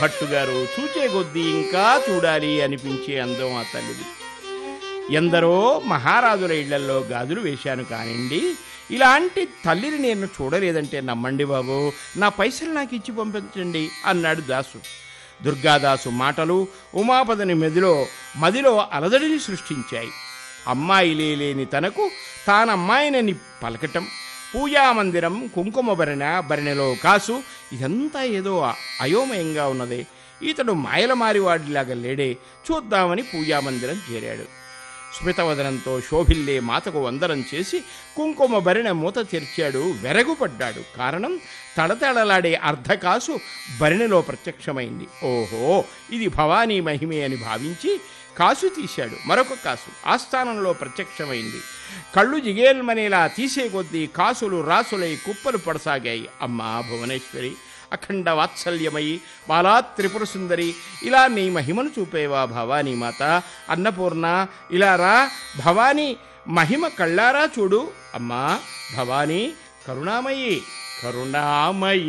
భట్టుగారు చూచే కొద్దీ ఇంకా చూడాలి అనిపించే అందం ఆ తల్లిది ఎందరో మహారాజుల ఇళ్లల్లో గాజులు వేశాను కానివ్వండి ఇలాంటి తల్లిని నేను చూడలేదంటే నమ్మండి బాబు నా పైసలు నాకు ఇచ్చి పంపించండి అన్నాడు దాసు దుర్గాదాసు మాటలు ఉమాపదని మెదిలో మదిలో అలజడిని సృష్టించాయి అమ్మాయిలే లేని తనకు తానమ్మాయినని పలకటం పూజామందిరం కుంకుమ భరణ భరణలో కాసు ఇదంతా ఏదో అయోమయంగా ఉన్నదే ఇతడు మాయల మారివాడిలాగా లేడే చూద్దామని పూజామందిరం చేరాడు స్మితవదనంతో శోభిల్లే మాతకు వందనం చేసి కుంకుమ భరిణ మూత తెరిచాడు వెరగుపడ్డాడు కారణం తడతడలాడే అర్ధకాసు భరిణలో ప్రత్యక్షమైంది ఓహో ఇది భవానీ మహిమే అని భావించి కాసు తీశాడు మరొక కాసు ఆస్థానంలో ప్రత్యక్షమైంది కళ్ళు జిగేల్మనేలా తీసే కొద్దీ కాసులు రాసులై కుప్పలు పడసాగాయి అమ్మా భువనేశ్వరి అఖండ వాత్సల్యమయి బాలా త్రిపుర సుందరి ఇలా నీ మహిమను చూపేవా భవానీ మాత అన్నపూర్ణ ఇలా రా భవానీ మహిమ కళ్ళారా చూడు అమ్మా భవానీ కరుణామయి కరుణామయి